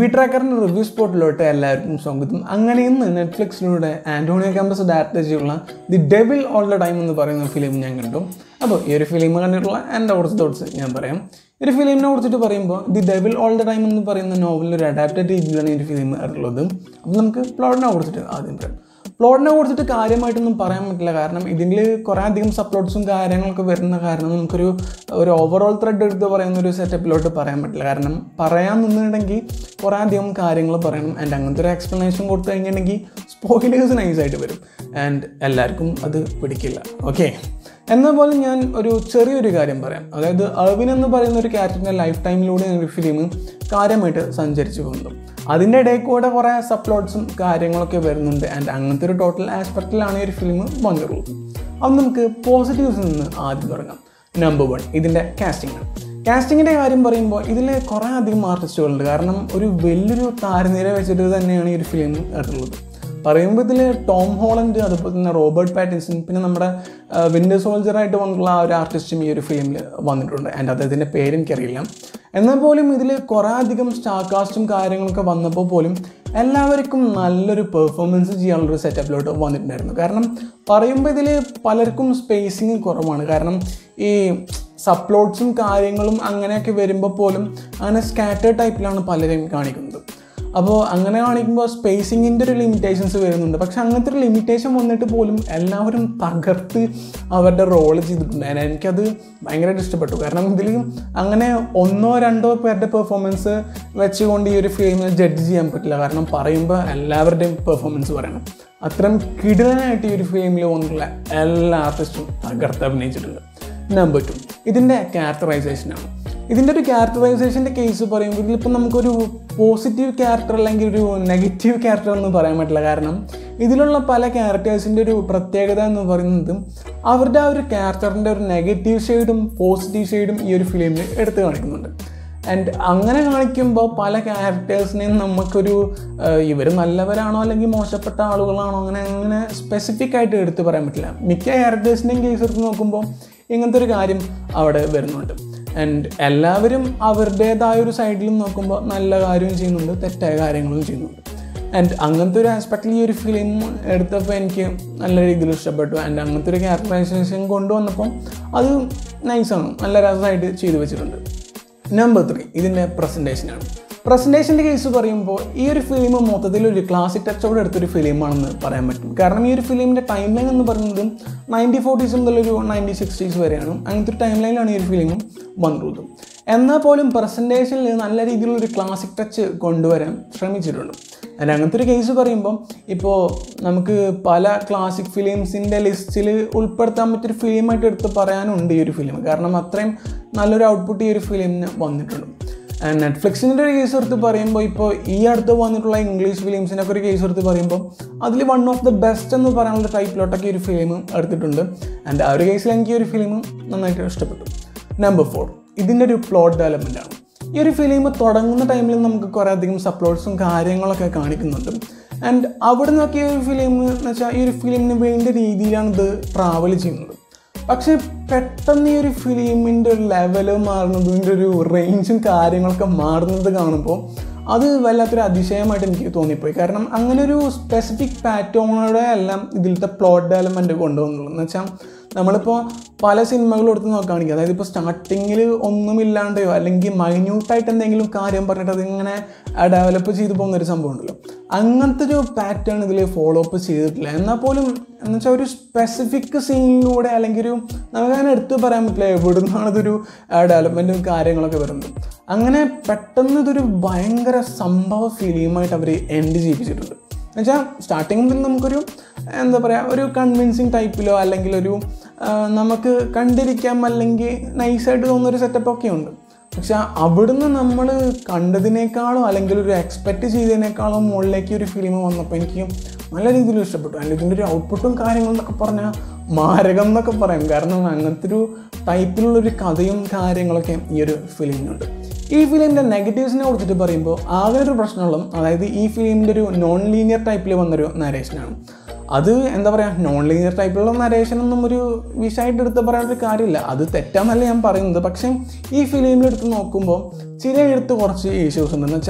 movie ട്രാക്കറിൻ്റെ review സ്പോട്ടിലോട്ട് എല്ലാവർക്കും സ്വാഗതം അങ്ങനെ ഇന്ന് നെറ്റ്ഫ്ലിക്സിലൂടെ ആൻറ്റോണിയോ ക്യാമ്പസ് ഡയറക്റ്റ് ചെയ്തുള്ള the devil all the time എന്ന് പറയുന്ന ഫിലിം ഞാൻ കണ്ടു അപ്പോൾ ഈ ഒരു ഫിലിം കണ്ടിട്ടുള്ള എൻ്റെ കുറച്ച് തോട്ട്സ് ഞാൻ പറയാം ഈ ഒരു ഫിലിമിനെ കുറിച്ചിട്ട് പറയുമ്പോൾ the devil all the time എന്ന് പറയുന്ന നോവലിൽ ഒരു അഡാപ്റ്റഡ് രീതിയിലാണ് ഈ ഒരു ഫിലിം ഉള്ളത് അപ്പോൾ നമുക്ക് പ്ലോട്ടിനെ കുറിച്ചിട്ട് ആദ്യം പറയാം പ്ലോട്ടിനെ കുറിച്ചിട്ട് കാര്യമായിട്ടൊന്നും പറയാൻ പറ്റില്ല കാരണം ഇതിൽ കുറേ അധികം സപ്ലോട്ട്സും കാര്യങ്ങളൊക്കെ വരുന്ന കാരണം നമുക്കൊരു ഒരു ഓവറോൾ ത്രെഡ് എടുത്ത് പറയുന്ന ഒരു സെറ്റപ്പിലോട്ട് പറയാൻ പറ്റില്ല കാരണം പറയാൻ നിന്നിട്ടുണ്ടെങ്കിൽ കുറേ അധികം കാര്യങ്ങൾ പറയണം ആൻഡ് അങ്ങനത്തെ ഒരു എക്സ്പ്ലനേഷൻ കൊടുത്തു കഴിഞ്ഞിട്ടുണ്ടെങ്കിൽ സ്പോയിലേഴ്സ് നൈസായിട്ട് വരും ആൻഡ് എല്ലാവർക്കും അത് പിടിക്കില്ല ഓക്കെ എന്ന പോലെ ഞാൻ ഒരു ചെറിയൊരു കാര്യം പറയാം അതായത് അർവിൻ എന്ന് പറയുന്ന ഒരു ക്യാരക്ടറിൻ്റെ ലൈഫ് ടൈമിലൂടെ ഒരു ഫിലിം കാര്യമായിട്ട് സഞ്ചരിച്ചു പോകുന്നു അതിൻ്റെ ഇടയിൽ കൂടെ കുറേ സപ്ലോട്ട്സും കാര്യങ്ങളൊക്കെ വരുന്നുണ്ട് ആൻഡ് അങ്ങനത്തെ ഒരു ടോട്ടൽ ആസ്പെക്റ്റിലാണ് ഈ ഒരു ഫിലിം വന്നിട്ടുള്ളത് അപ്പം നമുക്ക് പോസിറ്റീവ്സിൽ നിന്ന് ആദ്യം തുടങ്ങാം നമ്പർ വൺ ഇതിൻ്റെ കാസ്റ്റിംഗ് ആണ് കാസ്റ്റിങ്ങിൻ്റെ കാര്യം പറയുമ്പോൾ ഇതിൽ കുറേ അധികം ആർട്ടിസ്റ്റുകളുണ്ട് കാരണം ഒരു വലിയൊരു താരനിര വെച്ചിട്ട് തന്നെയാണ് ഈ ഒരു ഫിലിം എടുത്തുള്ളത് പറയുമ്പോൾ ഇതിൽ ടോം ഹോളണ്ട് അതുപോലെ തന്നെ റോബർട്ട് പാറ്റിൻസൺ പിന്നെ നമ്മുടെ വിൻഡർ സോൾജറായിട്ട് വന്നിട്ടുള്ള ആ ഒരു ആർട്ടിസ്റ്റും ഈ ഒരു ഫിലിമിൽ വന്നിട്ടുണ്ട് ആൻഡ് അദ്ദേഹത്തിൻ്റെ പേര് എനിക്കറിയില്ല എന്നാൽ പോലും ഇതിൽ കുറേ അധികം സ്റ്റാർ കാസ്റ്റും കാര്യങ്ങളൊക്കെ വന്നപ്പോൾ പോലും എല്ലാവർക്കും നല്ലൊരു പെർഫോമൻസ് ചെയ്യാനുള്ളൊരു സെറ്റപ്പിലോട്ട് വന്നിട്ടുണ്ടായിരുന്നു കാരണം പറയുമ്പോൾ ഇതിൽ പലർക്കും സ്പേസിങ് കുറവാണ് കാരണം ഈ സപ്ലോട്ട്സും കാര്യങ്ങളും അങ്ങനെയൊക്കെ വരുമ്പോൾ പോലും അങ്ങനെ സ്കാറ്റേഡ് ടൈപ്പിലാണ് പലരെയും കാണിക്കുന്നത് അപ്പോൾ അങ്ങനെ കാണിക്കുമ്പോൾ സ്പേസിങ്ങിൻ്റെ ഒരു ലിമിറ്റേഷൻസ് വരുന്നുണ്ട് പക്ഷെ അങ്ങനത്തെ ഒരു ലിമിറ്റേഷൻ വന്നിട്ട് പോലും എല്ലാവരും തകർത്ത് അവരുടെ റോൾ ചെയ്തിട്ടുണ്ട് And എനിക്കത് ഭയങ്കരമായിട്ട് ഇഷ്ടപ്പെട്ടു കാരണം ഇതിൽ അങ്ങനെ ഒന്നോ രണ്ടോ പേരുടെ പെർഫോമൻസ് വെച്ചുകൊണ്ട് ഈ ഒരു ഫിലിമിനെ ജഡ്ജ് ചെയ്യാൻ പറ്റില്ല കാരണം പറയുമ്പോൾ എല്ലാവരുടെയും പെർഫോമൻസ് പറയണം അത്രയും കിടിലനായിട്ട് ഈ ഒരു ഫിലിമിൽ വന്നിട്ടുള്ള എല്ലാ ആർട്ടിസ്റ്റും തകർത്ത് അഭിനയിച്ചിട്ടുണ്ട് നമ്പർ ടു ഇതിൻ്റെ ക്യാരക്ടറൈസേഷനാണ് ഇതിൻ്റെ ഒരു ക്യാരക്ടറൈസേഷൻ്റെ കേസ് പറയുമ്പോൾ ഇതിലിപ്പോൾ നമുക്കൊരു പോസിറ്റീവ് ക്യാരക്ടർ അല്ലെങ്കിൽ ഒരു നെഗറ്റീവ് ക്യാരക്ടർ എന്ന് പറയാൻ പറ്റില്ല കാരണം ഇതിലുള്ള പല ക്യാരക്ടേഴ്സിൻ്റെ ഒരു പ്രത്യേകത എന്ന് പറയുന്നത് അവരുടെ ആ ഒരു ക്യാരക്ടറിൻ്റെ ഒരു നെഗറ്റീവ് ഷെയ്ഡും പോസിറ്റീവ് ഷെയ്ഡും ഈ ഒരു ഫിലിമിൽ എടുത്തു കാണിക്കുന്നുണ്ട് ആൻഡ് അങ്ങനെ കാണിക്കുമ്പോൾ പല ക്യാരക്ടേഴ്സിനെയും നമുക്കൊരു ഇവർ നല്ലവരാണോ അല്ലെങ്കിൽ മോശപ്പെട്ട ആളുകളാണോ അങ്ങനെ അങ്ങനെ സ്പെസിഫിക് ആയിട്ട് എടുത്ത് പറയാൻ പറ്റില്ല മിക്ക ക്യാരക്ടേഴ്സിൻ്റെയും കേസ് എടുത്ത് നോക്കുമ്പോൾ ഇങ്ങനത്തെ ഒരു കാര്യം അവിടെ വരുന്നുണ്ട് ആൻഡ് എല്ലാവരും അവരുടേതായ ഒരു സൈഡിലും നോക്കുമ്പോൾ നല്ല കാര്യവും ചെയ്യുന്നുണ്ട് തെറ്റായ കാര്യങ്ങളും ചെയ്യുന്നുണ്ട് ആൻഡ് അങ്ങനത്തെ ഒരു ആസ്പെക്റ്റിൽ ഈ ഒരു ഫിലിം എടുത്തപ്പോൾ എനിക്ക് നല്ല രീതിയിൽ ഇഷ്ടപ്പെട്ടു ആൻഡ് അങ്ങനത്തെ ഒരു ക്യാരക്ടറൈസേഷൻ കൊണ്ടുവന്നപ്പോൾ അത് നൈസാണ് നല്ല രസമായിട്ട് ചെയ്തു വെച്ചിട്ടുണ്ട് നമ്പർ ത്രീ ഇതിൻ്റെ പ്രസൻറ്റേഷനാണ് പ്രസൻറ്റേഷൻ്റെ കേസ് പറയുമ്പോൾ ഈ ഒരു ഫിലിം മൊത്തത്തിൽ ഒരു ക്ലാസിക് ടച്ചോടെ എടുത്തൊരു ഫിലിമാണെന്ന് പറയാൻ പറ്റും കാരണം ഈ ഒരു ഫിലിമിൻ്റെ ടൈം ലൈൻ എന്ന് പറയുന്നത് നയൻറ്റി ഫോർട്ടീസ് മുതൽ ഒരു നയൻറ്റി സിക്സ്റ്റീസ് വരെയാണ് അങ്ങനത്തെ ഒരു ടൈം ലൈനിലാണ് ഈ ഒരു ഫിലിം വന്നിട്ടുള്ളത് എന്നാൽ പോലും പ്രസൻറ്റേഷനിൽ നല്ല രീതിയിലുള്ള ഒരു ക്ലാസിക് ടച്ച് കൊണ്ടുവരാൻ ശ്രമിച്ചിട്ടുണ്ട് അതിൽ അങ്ങനത്തെ ഒരു കേസ് പറയുമ്പോൾ ഇപ്പോൾ നമുക്ക് പല ക്ലാസിക് ഫിലിംസിൻ്റെ ലിസ്റ്റിൽ ഉൾപ്പെടുത്താൻ പറ്റിയൊരു ഫിലിമായിട്ട് എടുത്ത് പറയാനുണ്ട് ഈ ഒരു ഫിലിം കാരണം അത്രയും നല്ലൊരു ഔട്ട്പുട്ട് ഈ ഒരു ഫിലിമിന് വന്നിട്ടുണ്ട് നെറ്റ്ഫ്ലിക്സിൻ്റെ ഒരു കേസ് എടുത്ത് പറയുമ്പോൾ ഇപ്പോൾ ഈ അടുത്ത് വന്നിട്ടുള്ള ഇംഗ്ലീഷ് ഫിലിംസിനൊക്കെ ഒരു കേസ് എടുത്ത് പറയുമ്പോൾ അതിൽ വൺ ഓഫ് ദ ബെസ്റ്റ് എന്ന് പറയാനുള്ള ടൈപ്പിലോട്ടൊക്കെ ഒരു ഫിലിം എടുത്തിട്ടുണ്ട് ആൻഡ് ആ ഒരു കേസിൽ എനിക്ക് ഈ ഒരു ഫിലിം നന്നായിട്ട് ഇഷ്ടപ്പെട്ടു നമ്പർ ഫോർ ഇതിൻ്റെ ഒരു പ്ലോട്ട് ഡെവലപ്മെൻ്റ് ആണ് ഈ ഒരു ഫിലിം തുടങ്ങുന്ന ടൈമിൽ നമുക്ക് കുറേ അധികം സപ്ലോട്ട്സും കാര്യങ്ങളൊക്കെ കാണിക്കുന്നുണ്ട് ആൻഡ് അവിടെ നിന്നൊക്കെ ഈ ഒരു ഫിലിം എന്ന് വെച്ചാൽ ഈ ഒരു ഫിലിമിന് വേണ്ട രീതിയിലാണ് ഇത് ട്രാവൽ ചെയ്യുന്നത് പക്ഷേ പെട്ടെന്ന് ഈ ഒരു ഫിലിമിൻ്റെ ഒരു ലെവല് മാറുന്നതും ഇതിൻ്റെ ഒരു റേഞ്ചും കാര്യങ്ങളൊക്കെ മാറുന്നത് കാണുമ്പോൾ അത് വല്ലാത്തൊരു അതിശയമായിട്ട് എനിക്ക് തോന്നിപ്പോയി കാരണം അങ്ങനെ ഒരു സ്പെസിഫിക് പാറ്റേണോടെ എല്ലാം ഇതിലത്തെ പ്ലോട്ട് ഡെവലപ്മെൻറ്റ് കൊണ്ടുവന്നുള്ളൂ എന്ന് വെച്ചാൽ നമ്മളിപ്പോൾ പല സിനിമകളും എടുത്ത് നോക്കുകയാണെങ്കിൽ അതായത് ഇപ്പോൾ സ്റ്റാർട്ടിങ്ങിൽ ഒന്നുമില്ലാണ്ടയോ അല്ലെങ്കിൽ മൈന്യൂട്ടായിട്ട് എന്തെങ്കിലും കാര്യം പറഞ്ഞിട്ട് അതിങ്ങനെ ഡെവലപ്പ് ചെയ്തു പോകുന്ന ഒരു സംഭവം ഉണ്ടല്ലോ അങ്ങനത്തെ ഒരു പാറ്റേൺ ഇതിൽ ഫോളോ അപ്പ് ചെയ്തിട്ടില്ല എന്നാൽ പോലും എന്ന് വെച്ചാൽ ഒരു സ്പെസിഫിക് സീനിലൂടെ അല്ലെങ്കിൽ ഒരു നമുക്കങ്ങനെ എടുത്ത് പറയാൻ പറ്റില്ല എവിടെ നിന്നാണ് ഇതൊരു ഡെവലപ്മെൻറ്റും കാര്യങ്ങളൊക്കെ വരുന്നത് അങ്ങനെ പെട്ടെന്ന് ഇതൊരു ഭയങ്കര സംഭവ ഫിലിമായിട്ട് അവർ എൻഡ് ചെയ്യിപ്പിച്ചിട്ടുണ്ട് എന്നുവെച്ചാൽ സ്റ്റാർട്ടിങ് മുതൽ നമുക്കൊരു എന്താ പറയുക ഒരു കൺവിൻസിങ് ടൈപ്പിലോ അല്ലെങ്കിൽ ഒരു നമുക്ക് കണ്ടിരിക്കാം അല്ലെങ്കിൽ നൈസായിട്ട് തോന്നുന്നൊരു സെറ്റപ്പൊക്കെ ഉണ്ട് പക്ഷെ അവിടുന്ന് നമ്മൾ കണ്ടതിനേക്കാളോ അല്ലെങ്കിൽ ഒരു എക്സ്പെക്റ്റ് ചെയ്തതിനേക്കാളോ മുകളിലേക്ക് ഒരു ഫിലിം വന്നപ്പോൾ എനിക്ക് നല്ല രീതിയിൽ ഇഷ്ടപ്പെട്ടു അതിൻ്റെ ഇതിൻ്റെ ഒരു ഔട്ട്പുട്ടും കാര്യങ്ങളും എന്നൊക്കെ പറഞ്ഞാൽ മാരകം എന്നൊക്കെ പറയും കാരണം അങ്ങനത്തെ ഒരു ടൈപ്പിലുള്ളൊരു കഥയും കാര്യങ്ങളൊക്കെ ഈ ഒരു ഫിലിമിനുണ്ട് ഈ ഫിലിമിൻ്റെ നെഗറ്റീവ്സിനെ കുറിച്ചിട്ട് പറയുമ്പോൾ ആകെ ഒരു പ്രശ്നമുള്ള അതായത് ഈ ഫിലിമിൻ്റെ ഒരു നോൺ ലീനിയർ ടൈപ്പിൽ വന്നൊരു നരേഷനാണ് അത് എന്താ പറയുക നോൺ ലീനിയർ ടൈപ്പിലുള്ള നരേഷനൊന്നും ഒരു വിഷയമായിട്ട് എടുത്ത് പറയേണ്ട ഒരു കാര്യമില്ല അത് തെറ്റാന്നല്ല ഞാൻ പറയുന്നത് പക്ഷേ ഈ ഫിലിമിലെടുത്ത് നോക്കുമ്പോൾ ചില എടുത്ത് കുറച്ച് ഇഷ്യൂസ് ഉണ്ട് എന്ന് വെച്ചാൽ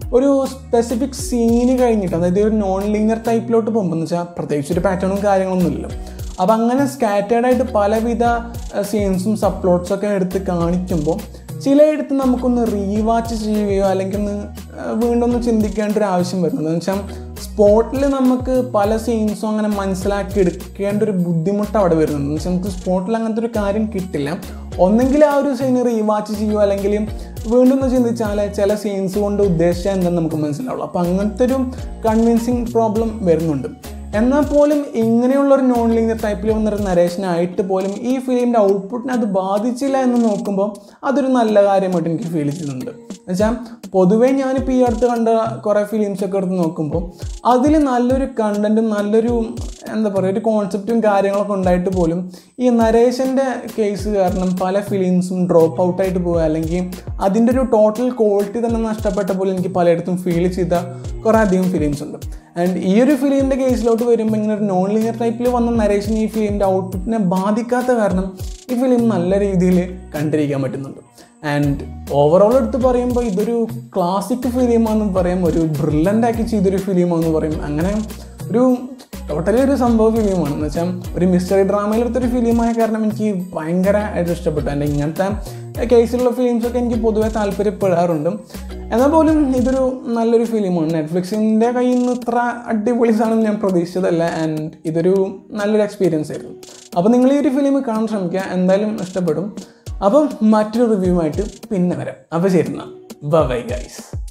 ഒരു സ്പെസിഫിക് സീന് കഴിഞ്ഞിട്ട് അതായത് ഒരു നോൺ ലീനിയർ ടൈപ്പിലോട്ട് പോകുമ്പോൾ എന്ന് വെച്ചാൽ പ്രത്യേകിച്ച് ഒരു പാറ്റേണും കാര്യങ്ങളൊന്നും ഇല്ലല്ലോ അപ്പം അങ്ങനെ സ്കാറ്റേഡ് ആയിട്ട് പലവിധ സീൻസും സപ്ലോട്ട്സും ഒക്കെ എടുത്ത് കാണിക്കുമ്പോൾ ചിലയിടത്ത് നമുക്കൊന്ന് റീവാച്ച് ചെയ്യുകയോ അല്ലെങ്കിൽ ഒന്ന് ആ, വീണ്ടും ഒന്ന് ചിന്തിക്കേണ്ട ഒരു ആവശ്യം വരുന്നത് എന്ന് വെച്ചാൽ സ്പോട്ടിൽ നമുക്ക് പല സീൻസും അങ്ങനെ മനസ്സിലാക്കി എടുക്കേണ്ട ഒരു ബുദ്ധിമുട്ട് അവിടെ വരുന്നുണ്ട് എന്ന് വെച്ചാൽ നമുക്ക് സ്പോട്ടിൽ അങ്ങനത്തെ ഒരു കാര്യം കിട്ടില്ല ഒന്നെങ്കിൽ ആ ഒരു സീൻ റീവാച്ച് ചെയ്യുമോ അല്ലെങ്കിൽ വീണ്ടും ഒന്ന് ചിന്തിച്ചാൽ ചില സീൻസ് കൊണ്ട് ഉദ്ദേശിച്ചാൽ എന്താണെന്ന് നമുക്ക് മനസ്സിലാവുള്ളൂ അപ്പോൾ അങ്ങനത്തെ ഒരു കൺവിൻസിങ് പ്രോബ്ലം വരുന്നുണ്ട് എന്നാൽ പോലും ഇങ്ങനെയുള്ള ഒരു നോൺ ലീനിയർ ടൈപ്പിൽ വന്നൊരു നരേഷനായിട്ട് പോലും ഈ ഫിലിമിൻ്റെ ഔട്ട്പുട്ടിനെ അത് ബാധിച്ചില്ല എന്ന് നോക്കുമ്പോൾ അതൊരു നല്ല കാര്യമായിട്ട് എനിക്ക് ഫീൽ ചെയ്യുന്നുണ്ട് എന്നുവെച്ചാൽ പൊതുവേ ഞാനിപ്പോൾ ഈ അടുത്ത് കണ്ട കുറേ ഫിലിംസ് ഒക്കെ എടുത്ത് നോക്കുമ്പോൾ അതിൽ നല്ലൊരു കണ്ടൻറ്റും നല്ലൊരു എന്താ പറയുക ഒരു കോൺസെപ്റ്റും കാര്യങ്ങളൊക്കെ ഉണ്ടായിട്ട് പോലും ഈ നരേഷൻ്റെ കേസ് കാരണം പല ഫിലിംസും ഡ്രോപ്പ് ഔട്ടായിട്ട് പോവുക അല്ലെങ്കിൽ അതിൻ്റെ ഒരു ടോട്ടൽ ക്വാളിറ്റി തന്നെ നഷ്ടപ്പെട്ട പോലെ എനിക്ക് പലയിടത്തും ഫീൽ ചെയ്ത കുറേ അധികം ഫിലിംസ് ഉണ്ട് ആൻഡ് ഈ ഒരു ഫിലിമിൻ്റെ കേസിലോട്ട് വരുമ്പോൾ ഇങ്ങനെ ഒരു നോൺ ലിനിയർ ടൈപ്പിൽ വന്ന നരേഷൻ ഈ ഫിലിമിൻ്റെ ഔട്ട്പുട്ടിനെ ബാധിക്കാത്ത കാരണം ഈ ഫിലിം നല്ല രീതിയിൽ കണ്ടിരിക്കാൻ പറ്റുന്നുണ്ട് ആൻഡ് ഓവറോൾ എടുത്ത് പറയുമ്പോൾ ഇതൊരു ക്ലാസിക് ഫിലിമാണെന്ന് പറയും ഒരു ബ്രില്ലൻ്റ് ആക്കി ചെയ്തൊരു ഫിലിമാണെന്ന് പറയും അങ്ങനെ ഒരു ടോട്ടലി ഒരു സംഭവ ഫിലിമാണ് എന്ന് വെച്ചാൽ ഒരു മിസ്റ്ററി ഡ്രാമയിലെടുത്തൊരു ഫിലിമായ കാരണം എനിക്ക് ഭയങ്കരമായിട്ട് ഇഷ്ടപ്പെട്ടു എൻ്റെ ഇങ്ങനത്തെ കേസിലുള്ള ഫിലിംസൊക്കെ എനിക്ക് പൊതുവെ താല്പര്യപ്പെടാറുണ്ട് എന്നാൽ പോലും ഇതൊരു നല്ലൊരു ഫിലിമാണ് നെറ്റ്ഫ്ലിക്സിൻ്റെ കയ്യിൽ നിന്ന് ഇത്ര അടിപൊളി സാധനം ഞാൻ പ്രതീക്ഷിച്ചതല്ല ആൻഡ് ഇതൊരു നല്ലൊരു എക്സ്പീരിയൻസ് ആയിരുന്നു അപ്പോൾ നിങ്ങൾ ഈ ഒരു ഫിലിം കാണാൻ ശ്രമിക്കുക എന്തായാലും ഇഷ്ടപ്പെടും അപ്പം മറ്റൊരു റിവ്യൂ ആയിട്ട് പിന്നെ വരാം അപ്പോൾ ശരി എന്നാൽ ബൈ ഗൈസ്